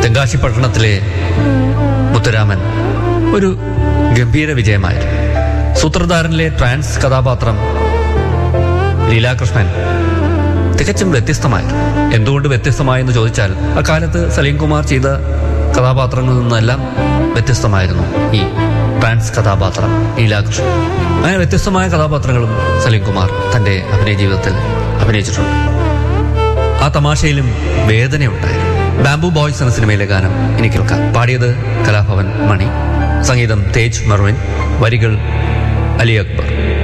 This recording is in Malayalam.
തെങ്കാശി പട്ടണത്തിലെ മുത്തുരാമൻ ഒരു ഗംഭീര വിജയമായിരുന്നു സൂത്രധാരനിലെ ട്രാൻസ് കഥാപാത്രം ലീലാകൃഷ്ണൻ തികച്ചും വ്യത്യസ്തമായിരുന്നു എന്തുകൊണ്ട് വ്യത്യസ്തമായെന്ന് ചോദിച്ചാൽ അക്കാലത്ത് സലീം കുമാർ ചെയ്ത കഥാപാത്രങ്ങളിൽ നിന്നെല്ലാം വ്യത്യസ്തമായിരുന്നു ഈ ട്രാൻസ് കഥാപാത്രം ലീലാകൃഷ്ണൻ അങ്ങനെ വ്യത്യസ്തമായ കഥാപാത്രങ്ങളും സലീം കുമാർ തന്റെ അഭിനയ ജീവിതത്തിൽ അഭിനയിച്ചിട്ടുണ്ട് ആ തമാശയിലും വേദനയുണ്ടായിരുന്നു ബാംബു ബോയ്സ് എന്ന സിനിമയിലെ ഗാനം ഇനി കേൾക്കാം പാടിയത് കലാഭവൻ മണി സംഗീതം തേജ് മർവിൻ വരികൾ അലി അക്ബർ